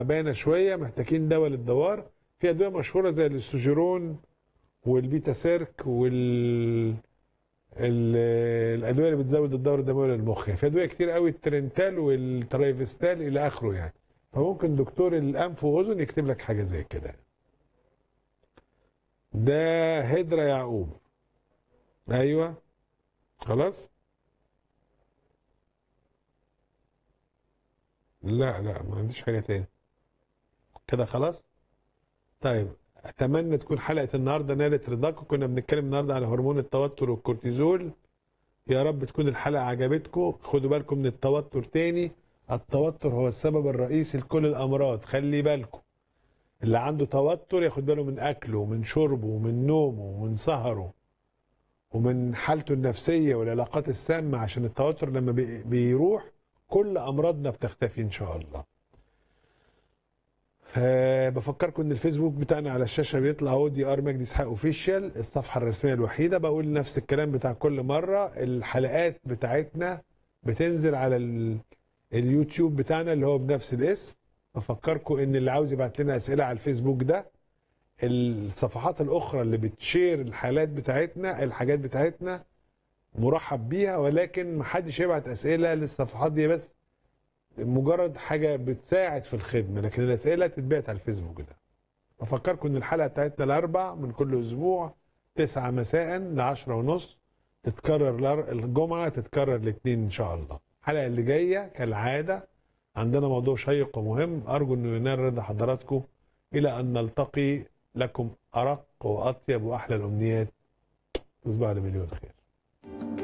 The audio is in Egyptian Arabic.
تعبانه شويه محتاجين دواء للدوار في ادويه مشهوره زي الاستوجيرون والبيتا سيرك وال ال- الادويه اللي بتزود الدوره الدمويه للمخ يعني في ادويه كتير قوي الترنتال والترايفستال الى اخره يعني فممكن دكتور الانف واذن يكتب لك حاجه زي كده ده هدرة يعقوب ايوه خلاص لا لا ما عنديش حاجه تاني كده خلاص طيب اتمنى تكون حلقه النهارده نالت رضاكم كنا بنتكلم النهارده على هرمون التوتر والكورتيزول يا رب تكون الحلقه عجبتكم خدوا بالكم من التوتر تاني التوتر هو السبب الرئيسي لكل الامراض خلي بالكم اللي عنده توتر ياخد باله من اكله ومن شربه ومن نومه ومن سهره ومن حالته النفسيه والعلاقات السامه عشان التوتر لما بي- بيروح كل امراضنا بتختفي ان شاء الله أه بفكركم ان الفيسبوك بتاعنا على الشاشه بيطلع اهو دي ار مجدي اسحاق اوفيشال الصفحه الرسميه الوحيده بقول نفس الكلام بتاع كل مره الحلقات بتاعتنا بتنزل على ال... اليوتيوب بتاعنا اللي هو بنفس الاسم بفكركم ان اللي عاوز يبعت لنا اسئله على الفيسبوك ده الصفحات الاخرى اللي بتشير الحالات بتاعتنا الحاجات بتاعتنا مرحب بيها ولكن محدش يبعت اسئله للصفحات دي بس مجرد حاجه بتساعد في الخدمه لكن الاسئله تتبعت على الفيسبوك ده بفكركم ان الحلقه بتاعتنا الاربع من كل اسبوع 9 مساء ل 10 ونص تتكرر الأر- الجمعه تتكرر الاثنين ان شاء الله الحلقه اللي جايه كالعاده عندنا موضوع شيق ومهم ارجو انه ينال رضا حضراتكم الى ان نلتقي لكم ارق واطيب واحلى الامنيات تصبحوا على مليون خير